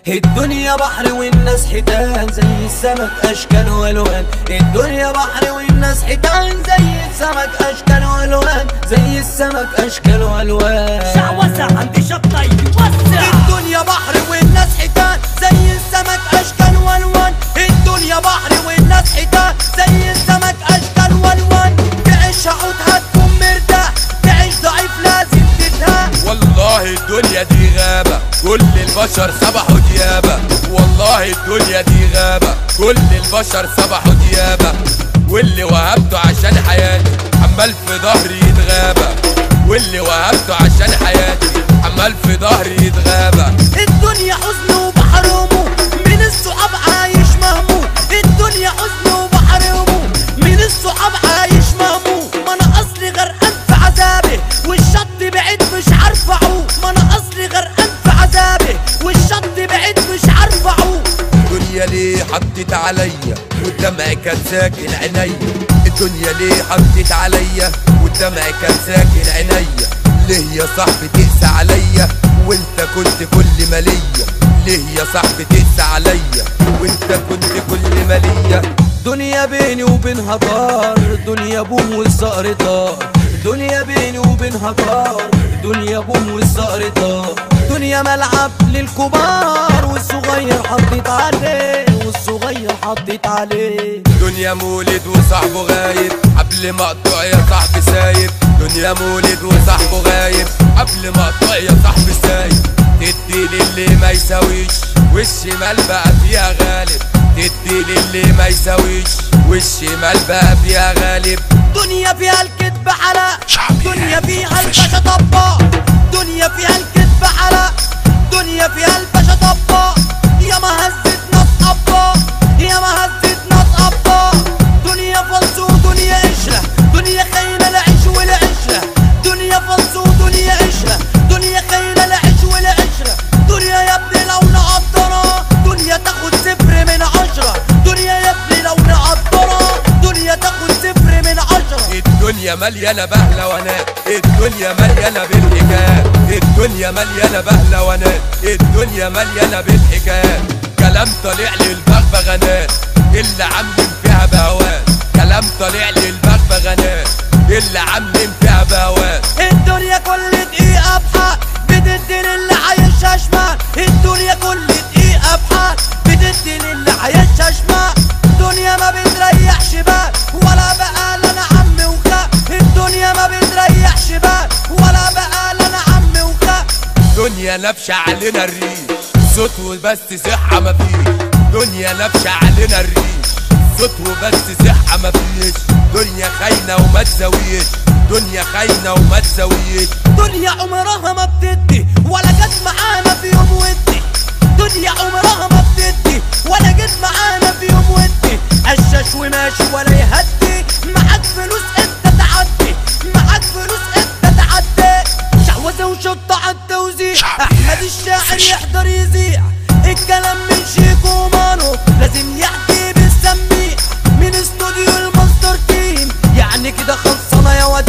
الدنيا بحر والناس حيتان زي السمك اشكال والوان الدنيا بحر والناس حيتان زي السمك اشكال والوان زي السمك اشكال والوان شعوذة عندي شطة يوسع الدنيا بحر والناس حيتان زي السمك اشكال والوان الدنيا بحر والناس حيتان زي السمك اشكال والوان تعيش عودها تكون مرتاح تعيش ضعيف لازم تتهان والله الدنيا دي غابة كل البشر سبحوا ديابة والله الدنيا دي غابة كل البشر سبحوا ديابة واللي وهبته عشان حياتي عمال في ظهري يتغابى واللي وهبته عشان حياتي عمال في ظهري يتغابى الدنيا حزن وبحر هموم من الصحاب عايش مهموم الدنيا حزن وبحر هموم من الصحاب عايش مهموم ما انا اصلي غرقان في عذابي والشط بعيد مش عارف اعوم ما انا اصلي غرقان في عذابي والشط بعيد مش عارف اعوم الدنيا ليه حطت عليا والدمع كان ساكن عينيا الدنيا ليه حطت عليا والدمع كان ساكن عينيا ليه يا صاحبي تقسى عليا وانت كنت كل ما ليا ليه يا صاحبي تقسى عليا وانت كنت كل ما ليا دنيا بيني وبينها طار دنيا بوم والصقر طار دنيا بيني وبينها طار دنيا بوم والصقر طار دنيا ملعب للكبار والصغير حطيت عليه والصغير حطيت عليه دنيا مولد وصاحبه غايب قبل ما اقطع يا صاحبي سايب دنيا مولد وصاحبه غايب قبل ما اقطع يا صاحبي سايب تدي للي ما يساويش والشمال بقى فيها غالب تدي للي ما يساويش والشمال بقى فيها غالب دنيا فيها الكذب حلا دنيا فيها الباشا طبا دنيا فيها الكذب حلا دنيا فيها الباشا طبا يا ما هزت ناس ابا يا ما هزت ناس ابا دنيا فلس ودنيا قشرة دنيا خاينة العيش والعشرة دنيا فلس ودنيا قشرة دنيا خاينة العيش والعشرة دنيا يا ابني لو نقدرها دنيا تاخد صفر من عشرة دنيا يا ابني لو نقدرها دنيا تاخد صفر من عشرة الدنيا مليانة بهلوانات الدنيا مليانة بالحكايات الدنيا مليانة بهلوانات الدنيا مليانة بالحكايات كلام طالع للبغبغانات اللي عاملين فيها بهوات كلام طالع للبغبغانات اللي عاملين فيها بهوات الدنيا كل دقيقة بحال بتدي للي عايشها شمال الدنيا كل دقيقة بحال بتدي للي عايشها شمال الدنيا ما بتريحش بال ولا بقى لنا عم وخال الدنيا ما بتريحش بال ولا بقى لنا عم وخال دنيا نبشة علينا الريش صوت وبس صحة مفيش دنيا نبشة علينا الريش صوت وبس صحة مفيش دنيا خاينة وما تساويش دنيا خاينة وما تساويش دنيا عمرها ما بتدي ولا جت معانا في يوم ودي دنيا عمرها ما بتدي ولا جت معانا في يوم ودي قشاش وماشي ولا يهدي معاك فلوس انت تعدي معاك فلوس انت تعدي شعوذة وشطة على التوزيع احمد الشاعر يحضر يذيع الكلام من شيكو مانو لازم يحكي بالسميع من استوديو الماستر تيم يعني كده خلصانة يا ود